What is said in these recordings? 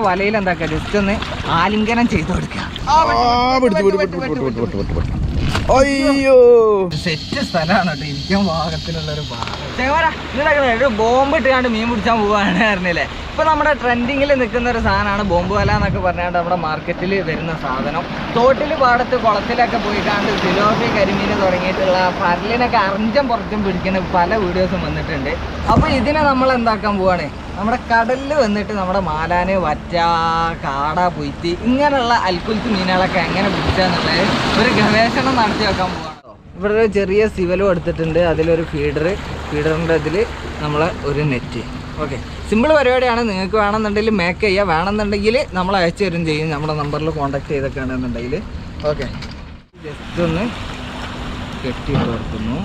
വലയിൽ എന്താക്കുക ജസ്റ്റ് ഒന്ന് ആലിംഗനം ചെയ്ത് കൊടുക്കുക ആ പിടിച്ചു പിടി പിടി പിടി പിടി പിടി പിടി പിടി അയ്യോ സെറ്റ് സ്ഥലമാണ് കേട്ടോ ഇരിക്കാൻ പാകത്തിലുള്ള ഒരു ഒരു ബോംബ് ഇട്ടുകൊണ്ട് മീൻ പിടിച്ചാൻ പോവാണ് പറഞ്ഞില്ലേ ഇപ്പൊ നമ്മുടെ ട്രെൻഡിങ്ങിൽ നിൽക്കുന്ന ഒരു സാധനമാണ് ബോംബ് വല എന്നൊക്കെ പറഞ്ഞാണ്ട് നമ്മുടെ മാർക്കറ്റിൽ വരുന്ന സാധനം തോട്ടിൽ പാടത്ത് കുളത്തിലൊക്കെ പോയിക്കാണ്ട് സിലോഫി കരിമീൻ തുടങ്ങിയിട്ടുള്ള പരലിനൊക്കെ അറിഞ്ചം പുറത്തും പിടിക്കുന്ന പല വീഡിയോസും വന്നിട്ടുണ്ട് അപ്പൊ ഇതിനെ നമ്മൾ എന്താക്കാൻ പോവാണ് നമ്മുടെ കടലിൽ വന്നിട്ട് നമ്മുടെ മാലാന് വറ്റ കാട പൊയ്ത്തി ഇങ്ങനെയുള്ള അൽക്കുലത്ത് മീനുകളൊക്കെ എങ്ങനെ പിടിച്ചാന്നുള്ളത് ഒരു ഗവേഷണം നടത്തി വെക്കാൻ പോവാണ് ഇവിടെ ഒരു ചെറിയ സിവലും എടുത്തിട്ടുണ്ട് അതിലൊരു ഫീഡർ ഫീഡറിൻ്റെ ഇതിൽ നമ്മളെ ഒരു നെറ്റ് ഓക്കെ സിമ്പിൾ പരിപാടിയാണ് നിങ്ങൾക്ക് വേണമെന്നുണ്ടെങ്കിൽ മേക്ക് ചെയ്യുക വേണമെന്നുണ്ടെങ്കിൽ നമ്മൾ അയച്ചു തരും ചെയ്യും നമ്മുടെ നമ്പറിൽ കോൺടാക്ട് ചെയ്തൊക്കെ ആണെന്നുണ്ടെങ്കിൽ ഓക്കെ ജസ്റ്റ് ഒന്ന് കെട്ടിയിട്ട് കൊടുക്കുന്നു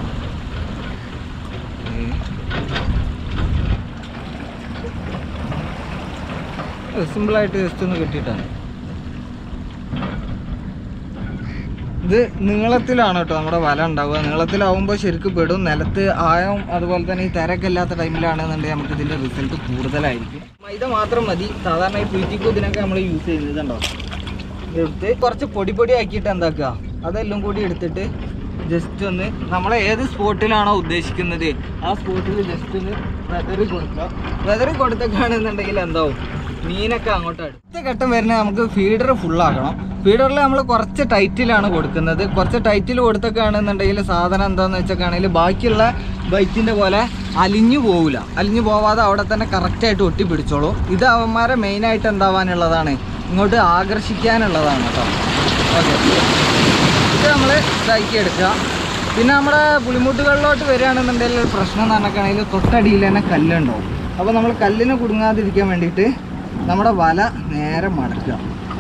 സിമ്പിളായിട്ട് ജസ്റ്റ് ഒന്ന് കെട്ടിയിട്ടാണ് ഇത് നീളത്തിലാണ് കേട്ടോ നമ്മുടെ വല ഉണ്ടാവുക നീളത്തിലാവുമ്പോൾ ശരിക്കും പെടും നിലത്ത് ആയം അതുപോലെ തന്നെ ഈ തിരക്ക് ഇല്ലാത്ത ടൈമിലാണെന്നുണ്ടെങ്കിൽ നമുക്ക് ഇതിന്റെ റിസൾട്ട് കൂടുതലായിരിക്കും മൈദ മാത്രം മതി സാധാരണ ഈ പീറ്റിക്കും ഇതിനൊക്കെ നമ്മൾ യൂസ് ചെയ്യുന്നതുണ്ടോ എടുത്ത് കുറച്ച് പൊടി പൊടി ആക്കിയിട്ട് എന്താക്കുക അതെല്ലാം കൂടി എടുത്തിട്ട് ജസ്റ്റ് ഒന്ന് നമ്മളെ ഏത് സ്പോട്ടിലാണോ ഉദ്ദേശിക്കുന്നത് ആ സ്പോട്ടിൽ ജസ്റ്റ് ഒന്ന് വെതറി കൊടുക്കുക വെതറി കൊടുത്തൊക്കെയാണെന്നുണ്ടെങ്കിൽ എന്താവും മീനൊക്കെ അങ്ങോട്ട് അടുത്ത ഘട്ടം വരുന്നത് നമുക്ക് ഫീഡർ ഫുള്ളാക്കണം ഫീഡറിൽ നമ്മൾ കുറച്ച് ടൈറ്റിലാണ് കൊടുക്കുന്നത് കുറച്ച് ടൈറ്റിൽ കൊടുത്തൊക്കെയാണെന്നുണ്ടെങ്കിൽ സാധനം എന്താന്ന് വെച്ചൊക്കെയാണെങ്കിൽ ബാക്കിയുള്ള ബൈക്കിൻ്റെ പോലെ അലിഞ്ഞു പോവില്ല അലിഞ്ഞു പോവാതെ അവിടെ തന്നെ കറക്റ്റായിട്ട് ഒട്ടി പിടിച്ചോളൂ ഇത് അവന്മാരെ മെയിനായിട്ട് എന്താവാനുള്ളതാണ് ഇങ്ങോട്ട് ആകർഷിക്കാനുള്ളതാണ് കേട്ടോ ഓക്കെ ഇത് നമ്മൾ ഇതാക്കി എടുക്കുക പിന്നെ നമ്മുടെ പുളിമുട്ടുകളിലോട്ട് വരികയാണെന്നുണ്ടെങ്കിൽ ഒരു പ്രശ്നം എന്ന് പറഞ്ഞിട്ടാണെങ്കിൽ തൊട്ടടിയിൽ തന്നെ കല്ലുണ്ടാവും അപ്പോൾ നമ്മൾ കല്ലിന് കുടുങ്ങാതിരിക്കാൻ വേണ്ടിയിട്ട് നമ്മുടെ വല നേരെ മടക്കുക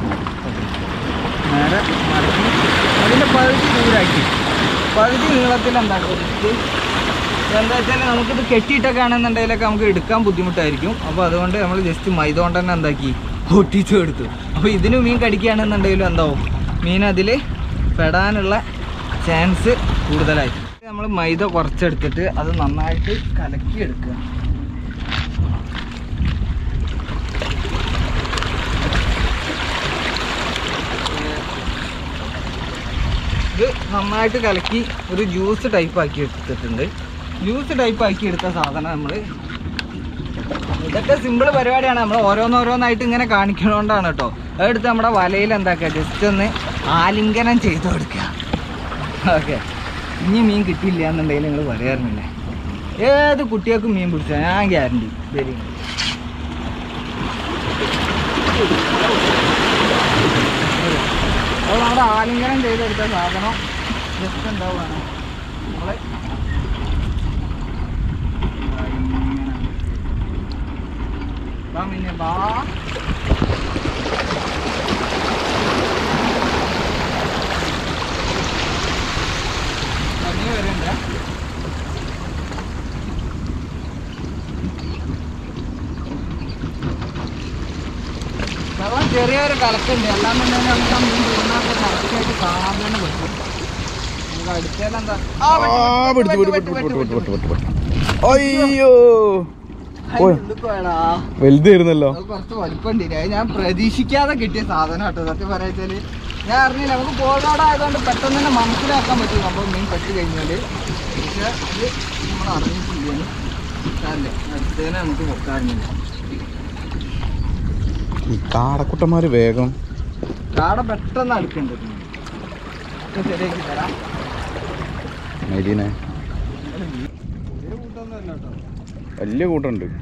നേരെ മടക്കി അതിൻ്റെ പകുതി ദൂരാക്കി പകുതി നീളത്തിൽ എന്താക്കും എന്താ വെച്ചാൽ നമുക്കിത് കെട്ടിയിട്ടൊക്കെ ആണെന്നുണ്ടെങ്കിലൊക്കെ നമുക്ക് എടുക്കാൻ ബുദ്ധിമുട്ടായിരിക്കും അപ്പോൾ അതുകൊണ്ട് നമ്മൾ ജസ്റ്റ് മൈദ കൊണ്ട് തന്നെ എന്താക്കി ഒട്ടിച്ചു എടുത്തു അപ്പോൾ ഇതിന് മീൻ കടിക്കുകയാണെന്നുണ്ടെങ്കിലും എന്താവും മീൻ അതിൽ പെടാനുള്ള ചാൻസ് കൂടുതലായിരിക്കും നമ്മൾ മൈദ കുറച്ചെടുത്തിട്ട് അത് നന്നായിട്ട് കലക്കി എടുക്കുക ഇത് നന്നായിട്ട് കലക്കി ഒരു ജ്യൂസ് ടൈപ്പ് ആക്കി എടുത്തിട്ടുണ്ട് ജ്യൂസ് ടൈപ്പ് ആക്കി എടുത്ത സാധനം നമ്മൾ ഇതൊക്കെ സിമ്പിൾ പരിപാടിയാണ് നമ്മൾ ഓരോന്നോരോന്നായിട്ട് ഇങ്ങനെ കാണിക്കണോണ്ടാണ് കേട്ടോ അതെടുത്ത് നമ്മുടെ വലയിൽ എന്താക്കുക ജസ്റ്റ് ഒന്ന് ആലിംഗനം ചെയ്ത് കൊടുക്കുക ഓക്കെ ഇനി മീൻ കിട്ടിയില്ല എന്നുണ്ടെങ്കിൽ നിങ്ങൾ പറയാറുന്നില്ലേ ഏത് കുട്ടികൾക്കും മീൻ പിടിച്ചാൽ ഞാൻ ഗ്യാരണ്ടി ശരി അപ്പോൾ നമ്മുടെ ആലിംഗനം ചെയ്തെടുത്ത സാധനം ജസ്റ്റ് എന്താവുകയാണ് നമ്മളെ ബാ മിന്നെ ബാ നീ വരണ്ട വെള്ളം ചെറിയൊരു കലക്കുണ്ട് എല്ലാം തന്നെ നമുക്ക് ആ മീൻ വീടിനകത്ത് കറക്റ്റായിട്ട് കാണാൻ തന്നെ പറ്റും നമുക്ക് അടുത്തേലെന്താ ആ പിടിച്ചു പിടി പിടി പിടി പിടി പിടി പിടി പിടി അയ്യോ ഓയ്. ഉള്ളിക്കോയടാ വലുതായിരുന്നല്ലോ അത് കുറച്ച് വലിപ്പമുണ്ട് അത് ഞാൻ പ്രതീക്ഷിക്കാതെ കിട്ടിയ സാധനം കേട്ടോ സത്യം പറയാച്ചാല് ഞാൻ അറിഞ്ഞില്ല നമുക്ക് പോകാടായതുകൊണ്ട് പെട്ടെന്ന് തന്നെ മനസ്സിലാക്കാൻ പറ്റും സംഭവം മീൻ പെട്ട് കഴിഞ്ഞാല് പക്ഷെ ഇത് നമ്മൾ അറിഞ്ഞിട്ടില്ല അല്ലേ അടുത്തേനെ നമുക്ക് വെക്കാറുന്നില്ല ഈ കാടക്കുട്ടന്മാര് വേഗം കാട പെട്ടെന്ന് അടുക്കുന്നുണ്ട് ഒക്കെ ശരിയാക്കി തരാം മരീനെ ഒരു കൂട്ടൊന്നുമല്ല കേട്ടോ വലിയ കൂട്ടുണ്ട് ഇനി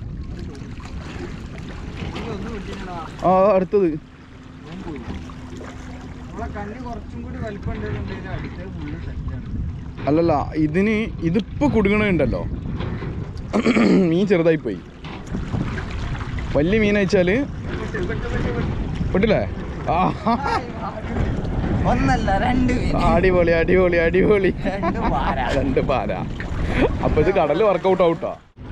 ഒന്നും കിട്ടിയില്ലടാ ആ അടുത്തത് ഞാൻ പോയി നമ്മളെ കണ്ണി കുറച്ചും കൂടി വലിപ്പമുണ്ടെന്നുണ്ടെങ്കിൽ അടുത്തത് ഫുള്ള് സെറ്റാണ് അല്ലല്ല ഇതിന് ഇതിപ്പോ കുടുങ്ങണുണ്ടല്ലോ മീൻ ചെറുതായി പോയി വലിയ മീൻ വെച്ചാല് പെട്ടില്ലേ ആ ഒന്നല്ല രണ്ട് മീൻ അടിപൊളി അടിപൊളി അടിപൊളി രണ്ട് പാര. രണ്ട് പാര അപ്പൊ ഇത് കടല് വർക്കൗട്ട് ഔട്ടാ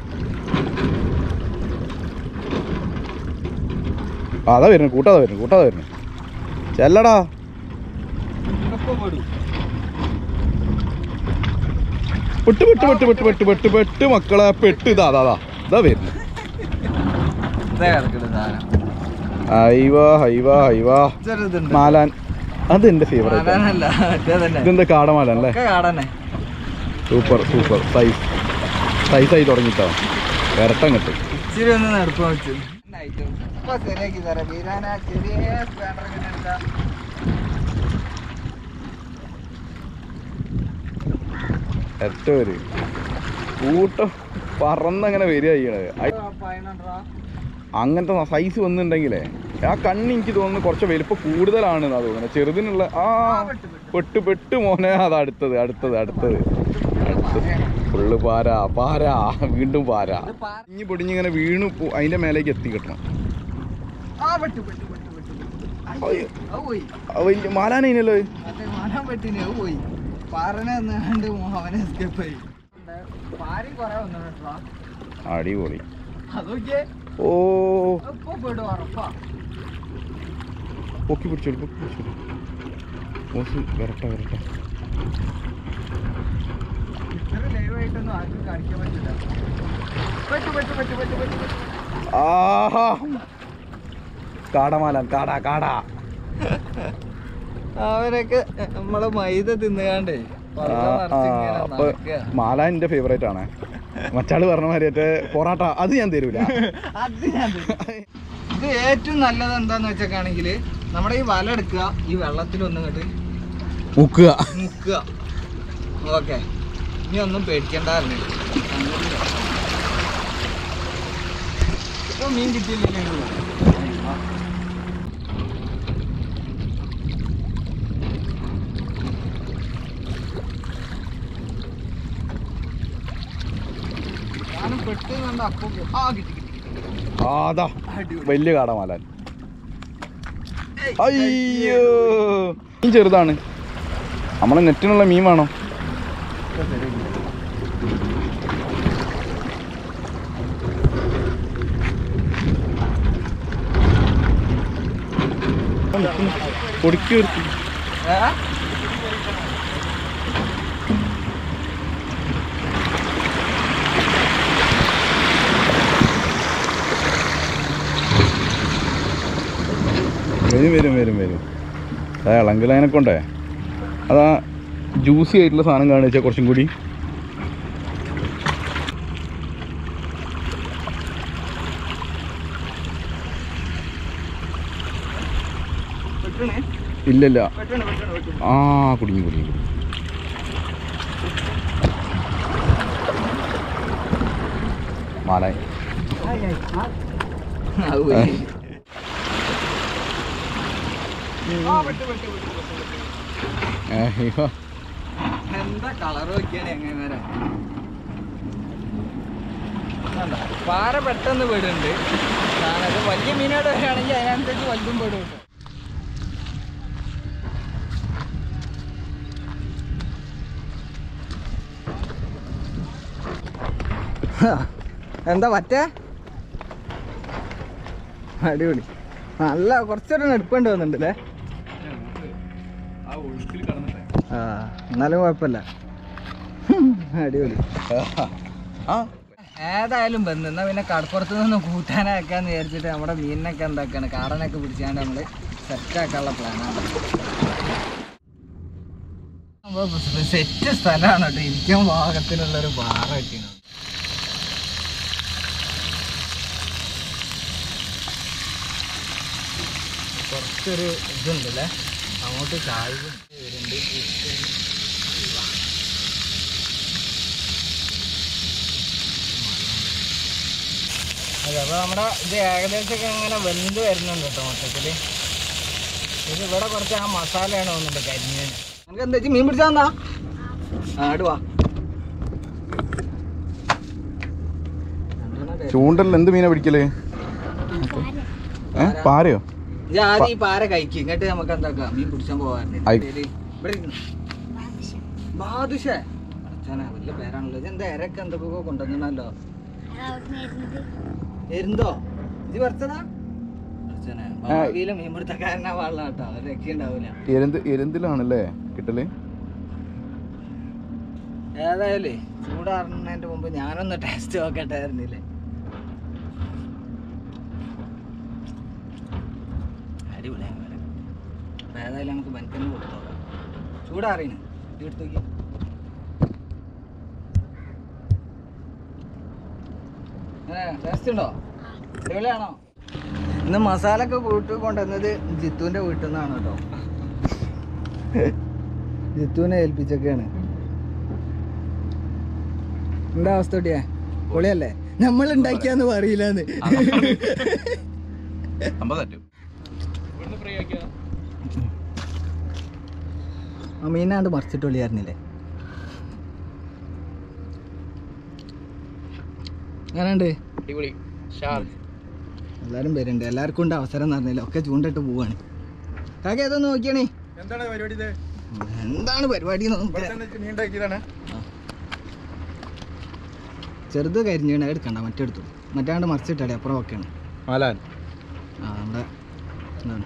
ആ, അതാ വരുന്നു കൂട്ടാതെ വരുന്നു കൂട്ടാതെ വരുന്നു ചെല്ലടാ ഇപ്പൊ പെടും പെട്ട് പെട്ട് പെട്ട് പെട്ട് പെട്ട് പെട്ട് പെട്ട് മക്കളെ പെട്ട് ഇതാ അതാ അതാ ഇതാ വരുന്നു ഇതാ കിടക്കുന്ന സാധനം ഹൈവാ ഹൈവാ ഹൈവാ ചെറുതുണ്ട് മാലാൻ അത് എന്റെ ഫേവറേറ്റ് കാണാനല്ല മറ്റേ തന്നെ ഇതെന്താ കാടമാലാൻ അല്ലേ ഒക്കെ കാണാനേ സൂപ്പർ സൂപ്പർ സൈസ് സൈസായി തുടങ്ങിട്ടോ വരട്ടം കിട്ടും ഇച്ചിരി ഒന്ന് നടപ്പം വെച്ചു ഇപ്പൊ ശരിയാക്കി തരാം വീരാന ചെറിയ സ്പാനർ ഇങ്ങനെ എടുത്താ ഒറ്റ വര് കൂട്ടം പറന്നങ്ങനെ വരിക ചെയ്യണത് അയ്- പതിനെട്ട് രൂപ അങ്ങനത്തെ സൈസ് വന്നിട്ടുണ്ടെങ്കിലേ ആ കണ്ണ് എനിക്ക് തോന്നുന്നു കുറച്ച് വലുപ്പം കൂടുതലാണ് എന്നാ തോന്നുന്നത് ചെറുതിനുള്ള ആ പെട്ട് പെട്ട് മോനെ അത് അടുത്തത് അടുത്തത് അടുത്തത് അടുത്തത് ഫുള്ള് പാര പാര വീണ്ടും പാര ഇത് പാ- ഇഞ്ഞി പൊടിഞ്ഞിങ്ങനെ വീണു പോ- അതിന്റെ മേലേക്ക് എത്തി കിട്ടണം ആ, വെട്ട്, വെട്ട്, വെട്ട്, വെട്ട്, വെട്ട്. അയ്യോ. അത് പോയി ആ വലിയ മാലാനല്ലോ മറ്റേ മാനാൻ പറ്റിന് അത് പോയി പാറനെ വന്നാണ്ട് അവനെ എസ്കേപ്പ് ആയി പാരി കൊറേ വന്നു കേട്ടോ അടിപൊളി അതൊക്കെ ഓ ഇപ്പൊ പെടും ഉറപ്പാ പൊക്കി പിടിച്ചോളൂ പൊക്കി പിടിച്ചോളൂ ഓസ് വരട്ടെ വരട്ടെ ഇത്ര ലൈവായിട്ടൊന്നും ആർക്കും കാണിക്കാൻ പറ്റില്ല വെട്ട് വെട്ട് വെട്ട് വെട്ട് വെട്ട് വെട്ട് ആഹാ കാടമാലാൻ കാടാ കാടാ അവരൊക്കെ നമ്മളെ മൈദ തിന്നുകാണ്ടേ ആ, ആ, അപ്പൊ മാലാൻ എന്റെ ഫേവറേറ്റ് ആണ് മറ്റാള് പറഞ്ഞ മാതിരി മറ്റേ പൊറാട്ട അത് ഞാൻ തരൂല അത് ഞാൻ തരും. ഇത് ഏറ്റവും നല്ലത് എന്താന്ന് വെച്ചേക്കാണെങ്കിൽ നമ്മുടെ ഈ വല എടുക്കുക ഈ വെള്ളത്തിലൊന്നും ഇങ്ങോട്ട് മുക്കുക മുക്കുക ഓക്കെ ഇനി ഒന്നും പേടിക്കണ്ടായിരുന്നു ഇപ്പൊ മീൻ കിട്ടിയില്ലേ ഞാനും പെട്ട് കണ്ട അപ്പം ആ കിട്ടി കിട്ടി കിട്ടി. ആതാ അടിപൊളി വലിയ കാടമാലാൻ ഏയ്, അയ്യോ മീൻ ചെറുതാണ് നമ്മളെ നെറ്റിനുള്ള മീൻ വേണോ പൊടിക്ക് എടുത്തു ഏ? വരും വരും വരും വരും അതാ ഇളങ്കിൽ അതിനെ കൊണ്ടേ അതാ ജ്യൂസി ആയിട്ടുള്ള സാധനം കാണിച്ചാൽ കുറച്ചും കൂടി വെട്ടണേ ഇല്ലല്ല വെട്ടണേ വെട്ടണേ വെട്ടണേ ആ കുടുങ്ങി കുടുങ്ങി കുടുങ്ങി മാലായി അത് പോയി. ആ, വെട്ട്, വെട്ട്, വെട്ട്, വെട്ട്, വെട്ട്. അയ്യോ എന്താ കളർ നോക്കിയാണ് എങ്ങനെ വരാൻ കണ്ടോ? പാറ പെട്ടെന്ന് പെടുന്നുണ്ട് കാരണം ഇത് വലിയ മീനോട് വരികയാണെങ്കിൽ അതിനനുസരിച്ച് വലുതും പെടും കേട്ടോ എന്താ പറ്റേ അടിപൊളി നല്ല കുറച്ചൊരു എടുപ്പുണ്ട് വന്നിട്ടുണ്ടല്ലേ ആ എന്നാലും കുഴപ്പമില്ല അടിപൊളി ആ ഏതായാലും ബന്ധം എന്നാ പിന്നെ കടപ്പുറത്ത് നിന്ന് കൂട്ടാനാക്കാന്ന് വിചാരിച്ചിട്ട് നമ്മുടെ മീനിനൊക്കെ എന്താക്കാണ് കാടനൊക്കെ പിടിച്ചാണ്ട് നമ്മള് സെറ്റാക്കാനുള്ള പ്ലാനാണ് സെറ്റ് സ്ഥലമാണ് കേട്ടോ ഇരിക്കാൻ പാകത്തിനുള്ള ഒരു ബാറ കിട്ടിയത് കുറച്ചൊരു ഇതുണ്ടല്ലേ അങ്ങോട്ട് ചായവും വരുന്നുണ്ട് അതെ അപ്പോൾ നമ്മുടെ ഇത് ഏകദേശമൊക്കെ ഇങ്ങനെ വെന്ത് വരുന്നുണ്ട് കേട്ടോ മൊത്തത്തിൽ ഇത് ഇവിടെ കുറച്ച് ആ മസാലയാണ് തോന്നുന്നുണ്ട് കരിഞ്ഞ് നമുക്ക് എന്താ വെച്ചാൽ മീൻ പിടിച്ചാ എന്നാ ആടുവാ ചൂണ്ടലിൽ എന്ത് മീനാ പിടിക്കല് ഏ പാരയോ ഇത് ആദ്യം ഈ പാര കഴിക്കും ഇങ്ങോട്ട് നമുക്ക് എന്താക്കാം മീൻ പിടിച്ചാൻ പോകാറുണ്ട് ആയി. ബാദുഷേ അച്ഛനെ വല്ല പേരാണല്ലോ ഇത് എന്താ ഇരക്ക് എന്തൊക്കെ കൊണ്ടുവന്നല്ലോ എരുന്തോ ഇത് പറിച്ചതാ അച്ഛനെ ഭാവിയിലെ മീൻ പിടുത്തക്കാരനാ പാടില്ല കേട്ടോ ഒരു രക്ഷയുണ്ടാവൂല എരുന്ത് എരുന്തിലാണല്ലേ കിട്ടല് ഏതായാലേ ചൂടാറുന്നതിന്റെ മുമ്പ് ഞാനൊന്ന് ടേസ്റ്റ് നോക്കട്ടെ ആയിരുന്നില്ലേ അടിപൊളിയാണ് വില അപ്പം ഏതായാലും നമുക്ക് ബനക്കന്ന് കൊടുത്തോളാം ചൂടാറിയാണ് എടുത്തു നോക്കി ടേസ്റ്റ് ഉണ്ടോ അടിപൊളിയാണോ ഇന്ന് മസാല ഒക്കെ കൂട്ടി കൊണ്ടുവന്നത് ജിത്തുവിന്റെ വീട്ടിൽ നിന്നാണ് കേട്ടോ ജിത്തുവിനെ ഏൽപ്പിച്ചൊക്കെയാണ് എന്താ അവസ്ഥ ഒട്ടിയാ പൊളിയല്ലേ നമ്മൾ ഉണ്ടാക്കിയാന്ന് പറയില്ലാന്ന് സംഭവം തെറ്റും ഇവിടുന്ന് ഫ്രീ ആക്കിയാ ആ മീനാണ്ട് മറിച്ചിട്ട് ഒളിയായിരുന്നില്ലേ അങ്ങനെയുണ്ട് അടിപൊളി ഷാർ എല്ലാരും വരുന്നുണ്ട് എല്ലാവർക്കും ഉണ്ട് അവസരം എന്ന് പറഞ്ഞില്ല ഒക്കെ ചൂണ്ടിട്ട് പോവാണ് കാക്ക ഏതൊന്ന് നോക്കിയാണേ എന്താണ് പരിപാടി ഇത് എന്താണ് പരിപാടി എന്ന് നോക്കിയാ. നീ ഉണ്ടാക്കിയതാണ് ചെറുത് കരിഞ്ഞാണ് എടുക്കണ്ട മറ്റെടുത്തു മറ്റാണ്ട് മറിച്ചിട്ടേ അപ്പുറം ഒക്കെയാണ് മാലാൻ ആ നമ്മുടെ എന്താണ്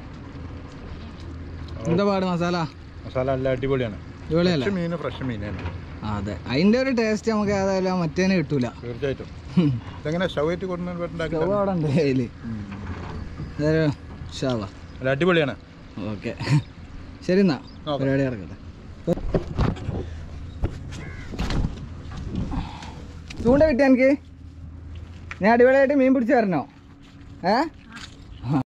എന്താ പാട് മസാല മസാല നല്ല അടിപൊളിയാണ് ഇവിടെയല്ലേ മീൻ ഫ്രഷ് മീനാണ് ആ അതെ അതിന്റെ ഒരു ടേസ്റ്റ് നമുക്ക് ഏതായാലും മറ്റേനെ കിട്ടൂല തീർച്ചയായിട്ടും ഇതെങ്ങനെ ഷവേറ്റ് കൊണ്ടുവന്ന് സ്റ്റവ് അവിടെ ഉണ്ട് കയ്യില് ഷാവാ നല്ല അടിപൊളിയാണ് ഓക്കെ ശരി എന്നാ ഓക്കേ. പരിപാടി നടക്കട്ടെ ചൂണ്ട കിട്ടിയ എനിക്ക് ഞാൻ അടിപൊളിയായിട്ട് മീൻ പിടിച്ചു തരണോ ഏ